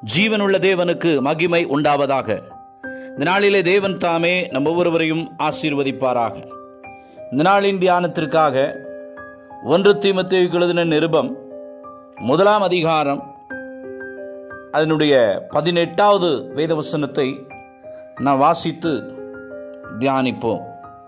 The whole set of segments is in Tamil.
ஜீவனுள்ள தேவனுக்கு மகிமை உண்டாவதாக இந்த நாளிலே தேவன் தாமே நம் ஒவ்வொருவரையும் ஆசீர்வதிப்பாராக இந்த நாளின் தியானத்திற்காக ஒன்று தீமத்தேயுக்கு எழுதின நிருபம் முதலாம் அதிகாரம் அதனுடைய பதினெட்டாவது வேதவசனத்தை நான் வாசித்து தியானிப்போம்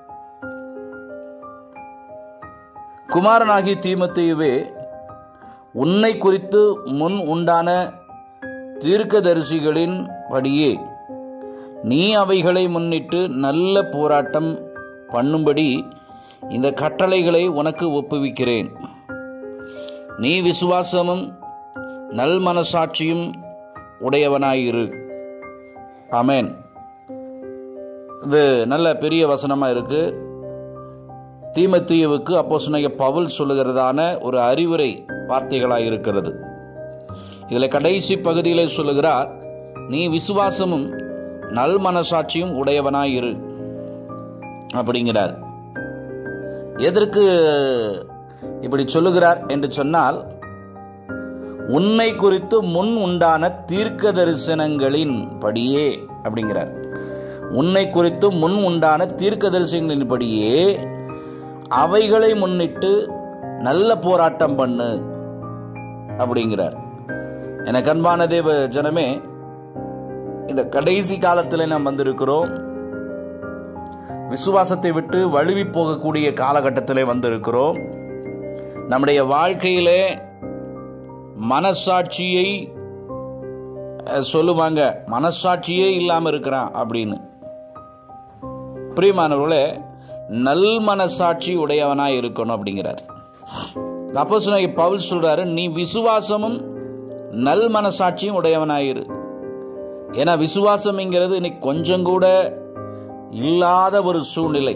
குமாரனாகிய தீமத்தேயுவே உன்னை குறித்து முன் உண்டான தீர்க்கதரிசிகளின் படியே நீ அவைகளை முன்னிட்டு நல்ல போராட்டம் பண்ணும்படி இந்த கட்டளைகளை உனக்கு ஒப்புவிக்கிறேன் நீ விசுவாசமும் நல் மனசாட்சியும் உடையவனாயிரு ஆமென் இது நல்ல பெரிய வசனமாக இருக்கு தீமத்தீவுக்கு அப்போ பவுல் சொல்லுகிறதான ஒரு அறிவுரை வார்த்தைகளாக இருக்கிறது இதில் கடைசி பகுதியில் சொல்லுகிறார் நீ விசுவாசமும் நல் மனசாட்சியும் உடையவனாயிரு அப்படிங்கிறார் எதற்கு இப்படி சொல்லுகிறார் என்று சொன்னால் உன்னை குறித்து முன் உண்டான தீர்க்க தரிசனங்களின் படியே அப்படிங்கிறார் உன்னை குறித்து முன் உண்டான தீர்க்க தரிசனங்களின் படியே அவைகளை முன்னிட்டு நல்ல போராட்டம் பண்ணு அப்படிங்கிறார் என கண்பான தேவ ஜனமே இந்த கடைசி காலத்தில் நாம் வந்திருக்கிறோம் விசுவாசத்தை விட்டு வழுவி போகக்கூடிய காலகட்டத்திலே வந்திருக்கிறோம் நம்முடைய வாழ்க்கையிலே மனசாட்சியை அஹ், சொல்லுவாங்க மனசாட்சியே இல்லாமல் இருக்கிறான் அப்படின்னு பிரியமானவர்களே நல் மனசாட்சி உடையவனாய் இருக்கணும் அப்படிங்கிறார் அப்போ சொன்ன பவுல் சொல்றாரு நீ விசுவாசமும் நல் மனசாட்சியும் உடையவனாயிரு ஏன்னா விசுவாசம்ங்கிறது இன்னைக்கு கொஞ்சம் கூட இல்லாத ஒரு சூழ்நிலை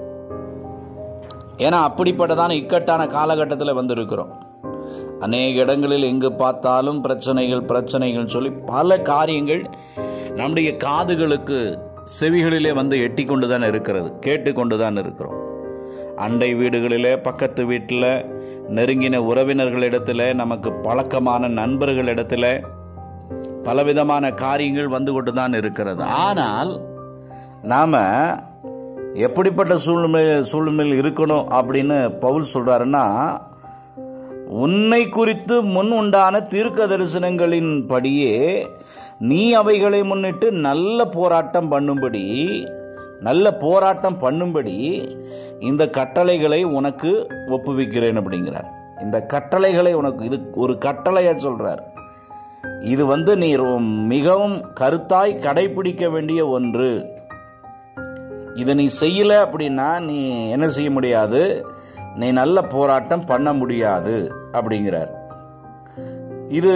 ஏன்னா அப்படிப்பட்டதான இக்கட்டான காலகட்டத்தில் வந்திருக்கிறோம் அநேக இடங்களில் எங்கு பார்த்தாலும் பிரச்சனைகள் பிரச்சனைகள் சொல்லி பல காரியங்கள் நம்முடைய காதுகளுக்கு செவிகளிலே வந்து எட்டி கொண்டு தான் இருக்கிறது கேட்டுக்கொண்டு தான் இருக்கிறோம் அண்டை வீடுகளிலே பக்கத்து வீட்டில் நெருங்கின உறவினர்களிடத்தில் நமக்கு பழக்கமான நண்பர்களிடத்தில் பலவிதமான காரியங்கள் வந்து கொண்டு தான் இருக்கிறது ஆனால் நாம் எப்படிப்பட்ட சூழ்நிலை சூழ்நிலையில் இருக்கணும் அப்படின்னு பவுல் சொல்கிறாருன்னா உன்னை குறித்து முன் உண்டான தீர்க்க தரிசனங்களின் படியே நீ அவைகளை முன்னிட்டு நல்ல போராட்டம் பண்ணும்படி நல்ல போராட்டம் பண்ணும்படி இந்த கட்டளைகளை உனக்கு ஒப்புவிக்கிறேன் அப்படிங்கிறார் இந்த கட்டளைகளை உனக்கு இது ஒரு கட்டளையா சொல்றார் இது வந்து நீ ரொ- மிகவும் கருத்தாய் கடைபிடிக்க வேண்டிய ஒன்று இதை நீ செய்யல அப்படின்னா நீ என்ன செய்ய முடியாது நீ நல்ல போராட்டம் பண்ண முடியாது அப்படிங்கிறார் இது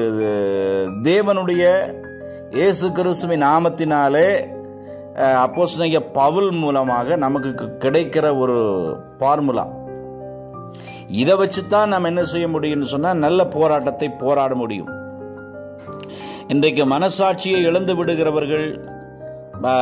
தேவனுடைய இயேசு கிறிஸ்துவின் நாமத்தினாலே அப்போஸ்தலனாகிய பவுல் மூலமாக நமக்கு கி- கிடைக்கிற ஒரு ஃபார்முலா இதை வச்சு தான் நம்ம என்ன செய்ய முடியும்னு சொன்னால் நல்ல போராட்டத்தை போராட முடியும் இன்றைக்கு மனசாட்சியை இழந்து விடுகிறவர்கள் ஆ,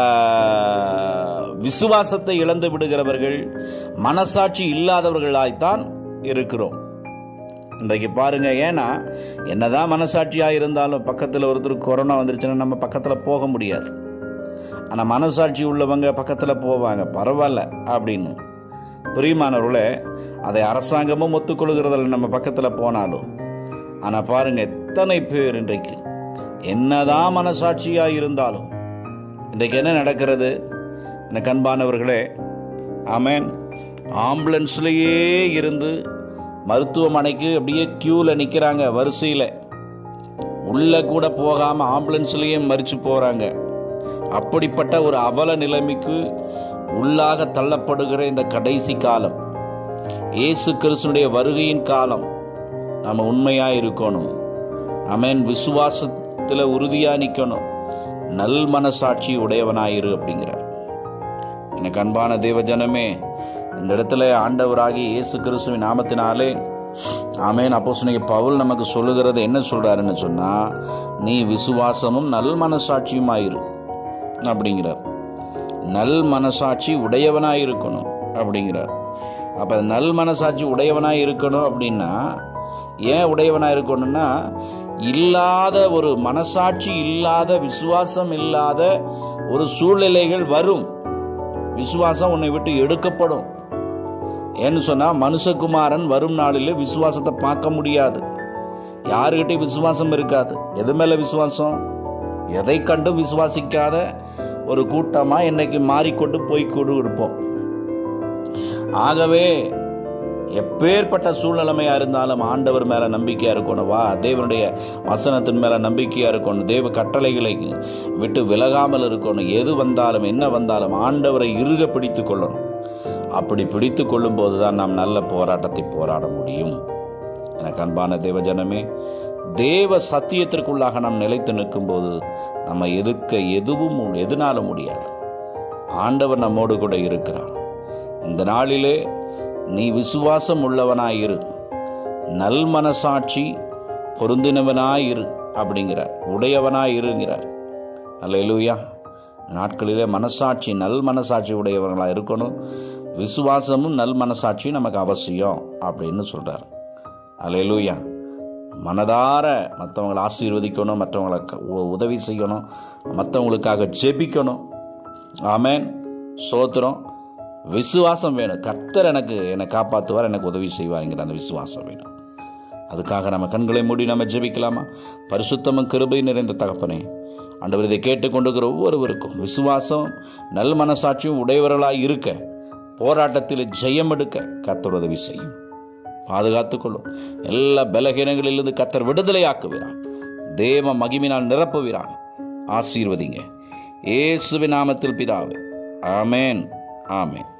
விசுவாசத்தை இழந்து விடுகிறவர்கள் மனசாட்சி இல்லாதவர்களாய்த்தான் இருக்கிறோம் இன்றைக்கு பாருங்க ஏன்னா என்னதான் மனசாட்சியா இருந்தாலும் பக்கத்தில் ஒருத்தருக்கு கொரோனா வந்துருச்சுன்னா நம்ம பக்கத்தில் போக முடியாது ஆனால் மனசாட்சி உள்ளவங்க பக்கத்தில் போவாங்க பரவாயில்ல அப்படின்னு பிரியமானவர்களே அதை அரசாங்கமும் ஒத்துக்கொள்கிறதில்ல நம்ம பக்கத்தில் போனாலும் ஆனால் பாருங்க எத்தனை பேர் இன்றைக்கு என்னதான் மனசாட்சியா இருந்தாலும் இன்றைக்கு என்ன நடக்கிறது எனக்கு அன்பானவர்களே ஆமென் ஆம்புலன்ஸ்லேயே இருந்து மருத்துவமனைக்கு அப்படியே க்யூவில் நிற்கிறாங்க வரிசையில் உள்ளே கூட போகாமல் ஆம்புலன்ஸ்லேயே மறித்து போகிறாங்க அப்படிப்பட்ட ஒரு அவல நிலைமைக்கு உள்ளாக தள்ளப்படுகிற இந்த கடைசி காலம் இயேசு கிறிஸ்துனுடைய வருகையின் காலம் நாம் உண்மையாக இருக்கணும் அமேன் விசுவாசத்தில் உறுதியாக நிற்கணும் நல் மனசாட்சி உடையவனாயிரு அப்படிங்கிறார் எனக்கு அன்பான தேவ ஜனமே இந்த இடத்துல ஆண்டவராகி இயேசு கிறிஸ்துவின் நாமத்தினாலே ஆமேன் அப்போ பவுல் நமக்கு சொல்லுகிறது என்ன சொல்றாருன்னு சொன்னா நீ விசுவாசமும் நல் மனசாட்சியுமாயிரு அப்படிங்கிறார் நல் மனசாட்சி உடையவனாய் இருக்கணும் அப்படிங்கிறார் அப்போ நல் மனசாட்சி உடையவனாய் இருக்கணும் அப்படின்னா ஏன் உடையவனாய் இருக்கணும்னா இல்லாத ஒரு மனசாட்சி இல்லாத விசுவாசம் இல்லாத ஒரு சூழ்நிலைகள் வரும் விசுவாசம் உன்னை விட்டு எடுக்கப்படும் ஏன்னு சொன்னா மனுஷகுமாரன் வரும் நாளில் விசுவாசத்தை பார்க்க முடியாது யாருக்கிட்டையும் விசுவாசம் இருக்காது எது மேல விசுவாசம் எதை கண்டும் விசுவாசிக்காத ஒரு கூட்டமா இன்னைக்கு மாறிக்கொண்டு போய் கொண்டு இருப்போம் ஆகவே எப்பேற்பட்ட சூழ்நிலைமையா இருந்தாலும் ஆண்டவர் மேல நம்பிக்கையா இருக்கணும் வா தேவனுடைய வசனத்தின் மேல நம்பிக்கையா இருக்கணும் தேவ கட்டளைகளை விட்டு விலகாமல் இருக்கணும் எது வந்தாலும் என்ன வந்தாலும் ஆண்டவரை இறுக பிடித்து கொள்ளணும் அப்படி பிடித்து கொள்ளும் போதுதான் நாம் நல்ல போராட்டத்தை போராட முடியும் எனக்கு அன்பான தேவஜனமே தேவ சத்தியத்திற்குள்ளாக நாம் நிலைத்து நிற்கும்போது நம்ம எதிர்க்க எதுவும் எதுனால முடியாது ஆண்டவர் நம்மோடு கூட இருக்கிறார் இந்த நாளிலே நீ விசுவாசம் உள்ளவனாயிரு நல் மனசாட்சி பொருந்தினவனாயிரு அப்படிங்கிறார் உடையவனாயிருங்கிறார் அல்லேலூயா நாட்களிலே மனசாட்சி நல் மனசாட்சி உடையவர்களாக இருக்கணும் விசுவாசமும் நல் மனசாட்சியும் நமக்கு அவசியம் அப்படின்னு சொல்றார் அல்லேலூயா மனதார மற்றவங்களை ஆசீர்வதிக்கணும் மற்றவங்களை க- உ- உதவி செய்யணும் மற்றவங்களுக்காக ஜெபிக்கணும் ஆமென் சோத்திரம் விசுவாசம் வேணும் கர்த்தர் எனக்கு என்னை காப்பாற்றுவார் எனக்கு உதவி செய்வாருங்கிற அந்த விசுவாசம் வேணும் அதுக்காக நம்ம கண்களை மூடி நம்ம ஜெபிக்கலாமா பரிசுத்தமும் கிருபை நிறைந்த தகப்பனே ஆண்டவர் இதை கேட்டுக்கொண்டிருக்கிற ஒவ்வொருவருக்கும் விசுவாசம் நல் மனசாட்சியும் உடையவர்களாய் இருக்க போராட்டத்தில் ஜெயம் எடுக்க கர்த்தர் உதவி செய்யும் பாதுகாத்துக் கொள்ளும் எல்லா பலகீனங்களிலிருந்து கத்தர் விடுதலையாக்குகிறார் தேவ மகிமினால் நிரப்புகிறார் ஆசீர்வதிங்க இயேசுவின் நாமத்தில் பிதாவே ஆமென் ஆமென்